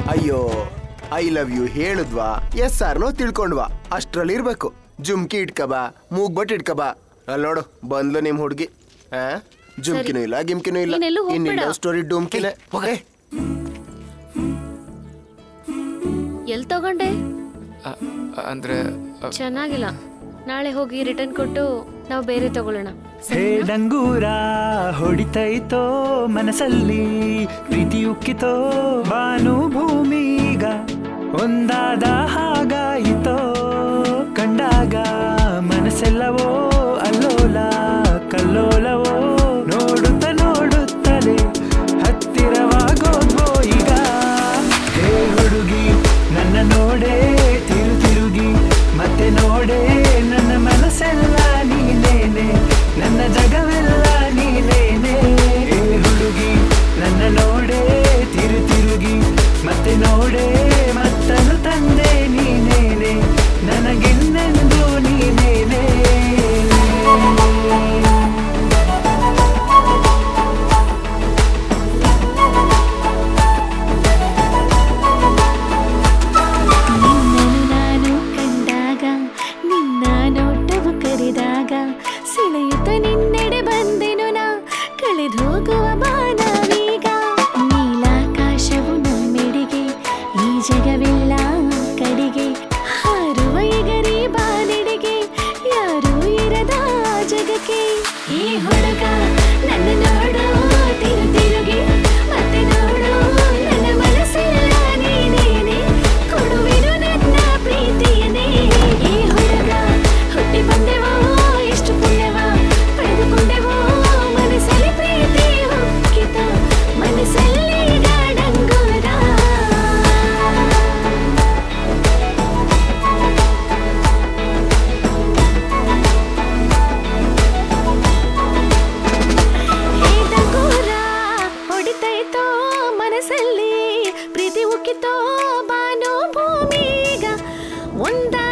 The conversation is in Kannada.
ಅಯ್ಯೋ ಐ ಲವ್ ಯು ಹೇಳಿದ್ವಾ ಎಸ್ ಆರ್ನೋ ತಿಳ್ಕೊಂಡ್ವಾ ಅಷ್ಟ್ರಲ್ಲಿ ಇರ್ಬೇಕು ಜುಮ್ಕಿ ಇಟ್ಕಬಾ ಮೂಗ್ಬಟ್ ಇಟ್ಕಬಾ ಅಲ್ಲಿ ನೋಡು ಬಂದ್ಲು ನಿಮ್ ಹುಡ್ಗಿ ಆ ಜುಮ್ಕಿನೂ ಇಲ್ಲ ಗಿಮ್ಕಿನೂ ಇಲ್ಲ ನೀನೆಲ್ಲೂ ಹೋಗ್ಬೇಡ. ಇನ್ನಿಲ್ಲ ಸ್ಟೋರಿ ಡೂಮ್ಕಿಲೆ ಹೋಗೆ ಎಲ್ ತಗೊಂಡೆ ಅ- ಅಂದ್ರೆ ಅ, ಚೆನ್ನಾಗಿಲ್ಲ ನಾಳೆ ಹೋಗಿ ರಿಟರ್ನ್ ಕೊಟ್ಟು ನಾವು ಬೇರೆ ತಗೊಳ್ಳೋಣ ಹೇ ಡಂಗೂರ ಹೊಡಿತೈತೋ ಮನಸ್ಸಲ್ಲಿ ಪ್ರೀತಿ ಉಕ್ಕಿತೋ ಬಾನು ಭೂಮೀಗ ಒಂದಾದ ಹಾಗಾಯಿತೋ ಕಂಡಾಗ ಮನಸ್ಸೆಲ್ಲವೋ ಅಲ್ಲೋಲ ಕಲ್ಲೋಲವೋ ನೋಡುತ್ತ ನೋಡುತ್ತಲೇ ಹತ್ತಿರವಾಗೋದ್ವೋ ಈಗ ಹೇ ಹುಡುಗಿ ನನ್ನ ನೋಡೇ ತಿರು ತಿರುಗಿ ಮತ್ತೆ ನೋಡೇ ನನ್ನ ಮನಸ್ಸೆಲ್ಲ ನೀನೇನೆ ನನ್ನ ಜಗವೆಲ್ಲ ನೀನೇನೆ ಹೇ ಹುಡುಗಿ ನನ್ನ ನೋಡೇ ತಿರು ತಿರುಗಿ ಮತ್ತೆ ನೋಡೇ ಮತ್ತನು ತಂದೆ ನೀನೇನೆ ನನಗಿನ್ನೆಂದು ನೀನೇನೆ ನಿನ್ನನು ನಾನು ಕಂಡಾಗ ನಿನ್ನ ನೋಟವು ಕರೆದಾಗ ಸೆಳೆಯುತ್ತ ನಿನ್ನೆಡೆ ಬಂದೆನು ನಾ ಕಳೆದು ಹೋಗುವ ಮಾನವೀಗ ನೀಲಾಕಾಶವು ನಮ್ಮೆಡೆಗೆ ಈ ಜಗವೆಲ್ಲ ಕಡೆಗೆ ಹಾರುವ ಎಗರಿ ಬಾನೆಡೆಗೆ ಯಾರೂ ಇರದ ಜಗಕ್ಕೆ ಈ ಹುಡುಗ ನನ್ನ ನೋಡು ತಿರು ತಿರುಗಿ ಮತ್ತೆ ನೋಡು ನನ್ನ ಮನಸ್ಸೆಲ್ಲ ನೀನೇನೆ ಕೊಡುವೆನು ನನ್ನ ಪ್ರೀತಿಯನೇ ಈ ಹುಡುಗ ಹುಟ್ಟಿ ಬಂದೆವೋ ಎಷ್ಟು ಪುಣ್ಯವ ಪಡೆದುಕೊಂಡೆವೋ ಮನಸ್ಸಲ್ಲಿ ಪ್ರೀತಿ ಹುಕ್ಕಿತ ಮನಸ್ಸಲ್ಲಿ ಗಾಡಂಗೂರ ಹೇತಕೂರ ಹೊಡಿತೈತೋ ಮನಸ್ಸಲ್ಲಿ ಪ್ರೀತಿ ಉಕ್ಕಿತೋ ಬಾನೋ ಭೂಮಿಗ ಒಂದ